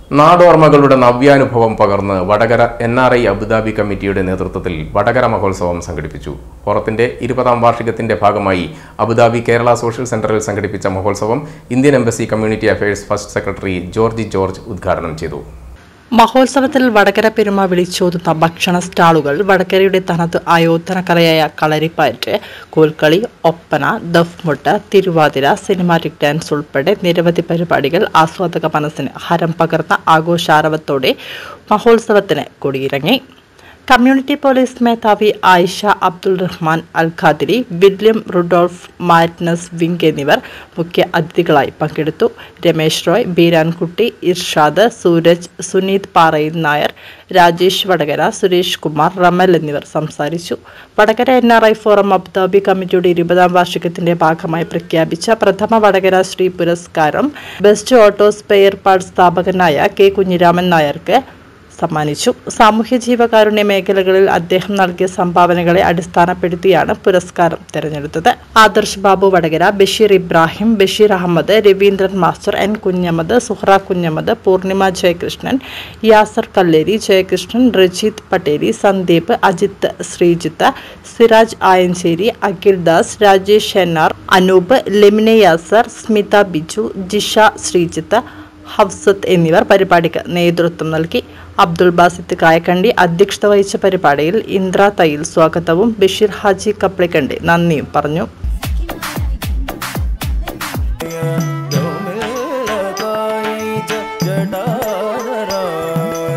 നാടോർമ്മകളുടെ നവ്യാനുഭവം പകർന്ന് Vadakara N R I Abu Dhabi committee നേതൃത്വത്തിൽ വടകര മഹോത്സവം സംഘടിപ്പിച്ചു പുറത്തിന്റെ ഇരുപതാം വാർഷികത്തിന്റെ ഭാഗമായി അബുദാബി കേരള സോഷ്യൽ സെന്ററിൽ സംഘടിപ്പിച്ച മഹോത്സവം Indian embassy community affairs first secretary Georgy George ഉദ്ഘാടനം ചെയ്തു മഹോത്സവത്തിൽ വടകര പെരുമ വിളിച്ചോതുന്ന ഭക്ഷണ സ്റ്റാളുകൾ വടകരയുടെ തനത് ആയോധനകലയായ കളരിപ്പയറ്റ് കോൽക്കളി ഒപ്പന ദഫ്മുട്ട് തിരുവാതിര സിനിമാറ്റിക് ഡാൻസ് ഉൾപ്പെടെ നിരവധി പരിപാടികൾ ആസ്വാദക മനസ്സിന് ഹരം പകർന്ന ആഘോഷാരവത്തോടെ മഹോത്സവത്തിന് കൊടിയിറങ്ങി കമ്മ്യൂണിറ്റി പോലീസ് മേധാവി Aisha Abdul Rahman Al Khadiri William Rudolph മാറ്റ്നസ് വിംഗ് എന്നിവർ മുഖ്യ അതിഥികളായി പങ്കെടുത്തു രമേശ് റോയ് ബീരാൻകുട്ടി ഇർഷാദ് സൂരജ് സുനീത് പാറയിൽ നായർ രാജേഷ് വടകര സുരേഷ് കുമാർ റമൽ എന്നിവർ സംസാരിച്ചു Vadakara N R I forum Abu Dhabi committee ഇരുപതാം വാർഷികത്തിന്റെ ഭാഗമായി പ്രഖ്യാപിച്ച പ്രഥമ വടകര ശ്രീ പുരസ്കാരം ബെസ്റ്റ് ഓട്ടോ സ്പെയർ പാർട്ട് സ്ഥാപകനായ കെ കുഞ്ഞിരാമൻ നായർക്ക് സമ്മാനിച്ചു സാമൂഹ്യ ജീവകാരുണ്യ മേഖലകളിൽ അദ്ദേഹം നൽകിയ സംഭാവനകളെ അടിസ്ഥാനപ്പെടുത്തിയാണ് പുരസ്കാരം തിരഞ്ഞെടുത്തത് Adarsh Babu Vadakara Basheer Ibrahim Basheer Ahmed Raveendran master N Kunhammad Suhra Kunhammad Poornima Jayakrishnan Yasar Kalleri Jayakrishnan Rajith Patteri Sandeep Ajith Sreejith Siraj Ayancheri Akhil Das Rajesh NR Anoop Lemine Yasar Smitha Biju Jisha Sreejith Hafsath എന്നിവർ പരിപാടിക്ക് നേതൃത്വം നൽകി അബ്ദുൾ ബാസിത്ത് കായക്കണ്ടി അധ്യക്ഷത വഹിച്ച പരിപാടിയിൽ ഇന്ദ്ര തയ്യിൽ സ്വാഗതവും ബഷീർ ഹാജി കപ്ലിക്കണ്ടി നന്ദിയും പറഞ്ഞു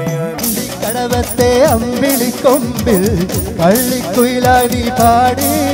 കടവത്തെ അമ്പിളിക്കൊമ്പിൽ പള്ളിക്കുയിലാടി പാടി